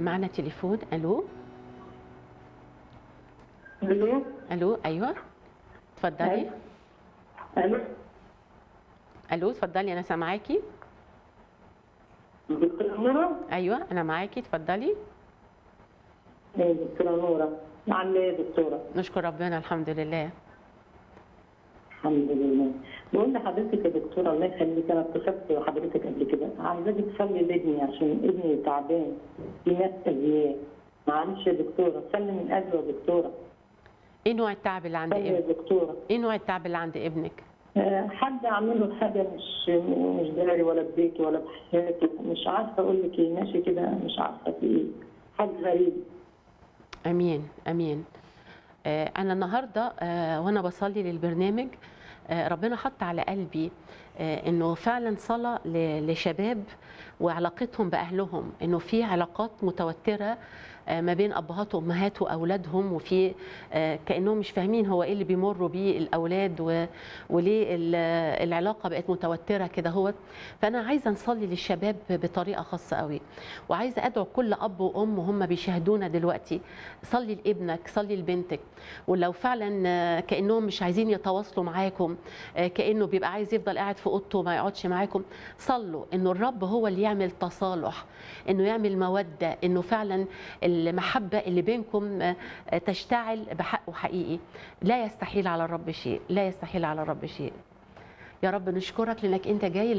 معنا تليفون الو الو الو ايوه اتفضلي الو الو اتفضلي انا سامعاكي دكتورة نورة ايوه انا معاكي اتفضلي ايه دكتورة نورة عاملة ايه يا دكتورة؟ نشكر ربنا الحمد لله الحمد لله بقول لحضرتك يا دكتورة الله يخليك انا اتصلت حضرتك قبل كده عايزاك تصلي لابني عشان ابني تعبان في ناس اذياه معلش يا دكتورة صلي من اجله يا دكتورة ايه نوع التعب اللي عند صلي يا ابنك دكتورة ايه نوع التعب اللي عند ابنك آه، حد عامل له حاجة مش مش داري ولا ببيتي ولا بحياتي مش عارفة أقول لك إيه ماشي كده مش عارفة في إيه حد غريب امين امين آه، انا النهارده آه، وانا بصلي للبرنامج آه، ربنا حط على قلبي آه، انه فعلا صلاه ل- لشباب وعلاقتهم باهلهم انه في علاقات متوتره آه، ما بين ابهات وامهات واولادهم وفي آه، كانهم مش فاهمين هو ايه اللي بيمروا بيه الاولاد و- وليه ال- العلاقه بقت متوتره كده هو فانا عايزه نصلي للشباب بطريقه خاصه قوي وعايزه ادعو كل اب وام وهم بيشاهدونا دلوقتي صلي لابنك صلي لبنتك ولو فعلا آه، كانهم مش عايزين يتواصلوا معاكم آه، كانه بيبقى عايز يفضل قاعد في اوضته وما يقعدش معاكم صلوا انه الرب هو اللي يعمل تصالح انه يعمل موده انه فعلا المحبه اللي بينكم آه، آه، تشتعل بحق وحقيقي لا يستحيل على الرب شيء لا يستحيل على الرب شيء يا رب نشكرك لانك انت جاي